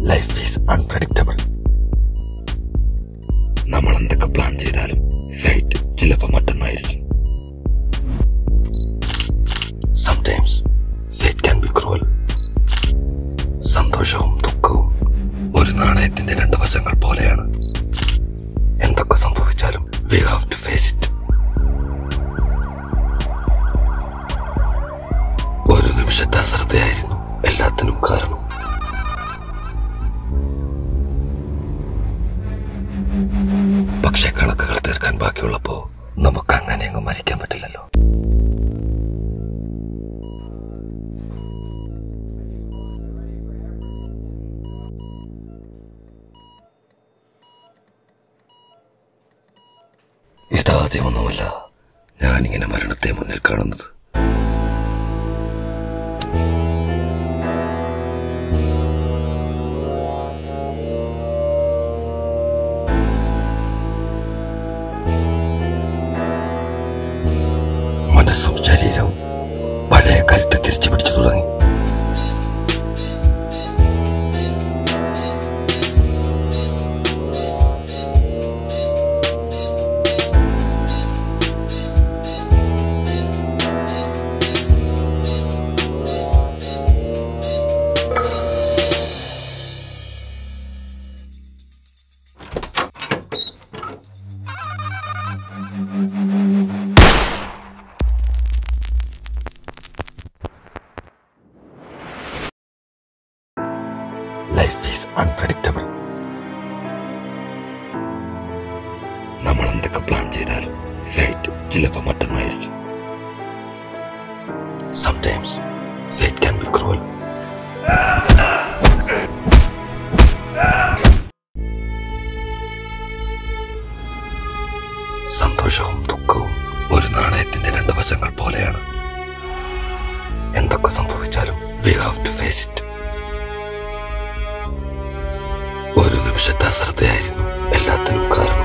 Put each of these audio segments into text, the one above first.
Life is unpredictable നമ്മൾ എന്തൊക്കെ plan ചെയ്താലും ഫൈറ്റ് ചിലപ്പോൾ മറ്റൊന്നായിരിക്കും sometimes fate can be cruel സന്തോഷവും ദുഃഖവും ഒരു നാണയത്തിന്റെ രണ്ട് വശങ്ങൾ പോലെയാണ് എന്തൊക്കെ സംഭവിച്ചാലും we have to face it ഒരു നിമിഷത്തെ അശ്രദ്ധയായിരുന്നു എല്ലാത്തിനും കാരണം പക്ഷെ കണക്കുകൾ തീർക്കാൻ ബാക്കിയുള്ളപ്പോ നമുക്ക് അങ്ങനെ അങ്ങ് മരിക്കാൻ പറ്റില്ലല്ലോ ഇതാദ്യമൊന്നുമല്ല ഞാനിങ്ങനെ മരണത്തെ മുന്നിൽ കാണുന്നത് മനസ്സും ശരീരവും പഴയ കരുത്ത് തിരിച്ചു പിടിച്ചു തുടങ്ങി ലൈഫ് ഈസ് അൺപ്രഡിക്റ്റബിൾ നമ്മൾ എന്തൊക്കെ പ്ലാൻ ചെയ്താലും ഫേറ്റ് ചിലപ്പോൾ മറ്റൊന്നായിരിക്കും sometimes fate can be cruel സന്തോഷവും ദുഃഖവും ഒരു നാണയത്തിന്റെ രണ്ട് വശങ്ങൾ പോലെയാണ് എന്തൊക്കെ സംഭവിച്ചാലും we have to face it ഒരു നിമിഷത്തെ അശ്രദ്ധയായിരുന്നു എല്ലാത്തിനും കാരണം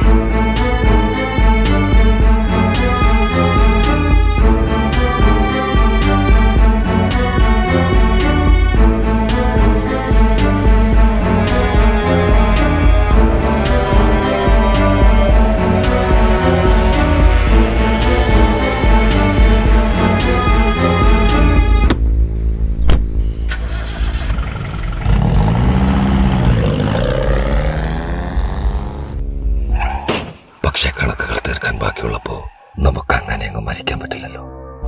പക്ഷെ കണക്കുകൾ തീർക്കാൻ ബാക്കിയുള്ളപ്പോ നമുക്ക് അങ്ങനെ അങ്ങ് മരിക്കാൻ പറ്റില്ലല്ലോ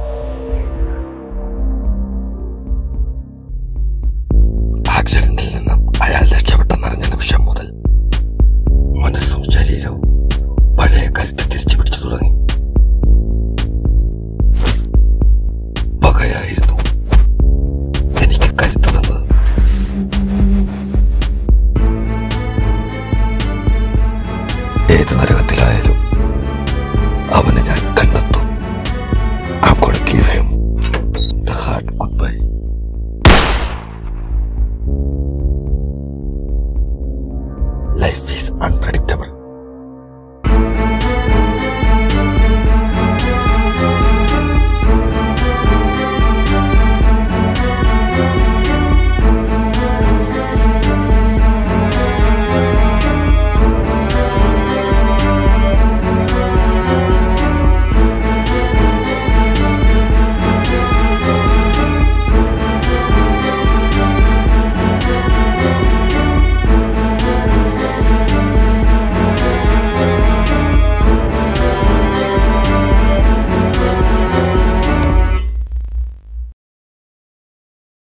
ആക്സിഡന്റിൽ നിന്നും അയാൾ രക്ഷപ്പെട്ടെന്നറിഞ്ഞ നിമിഷം മുതൽ മനസ്സും ശരീരവും പഴയ കരുത്ത് തിരിച്ചു പിടിച്ചു തുടങ്ങി പകയായിരുന്നു എനിക്ക് കരുത്ത് തന്നത് ഏത് നരകത്തിലായാലും അവനെ ഞാൻ കണ്ടെത്തും I'm gonna give him the hard goodbye. Life is unpredictable.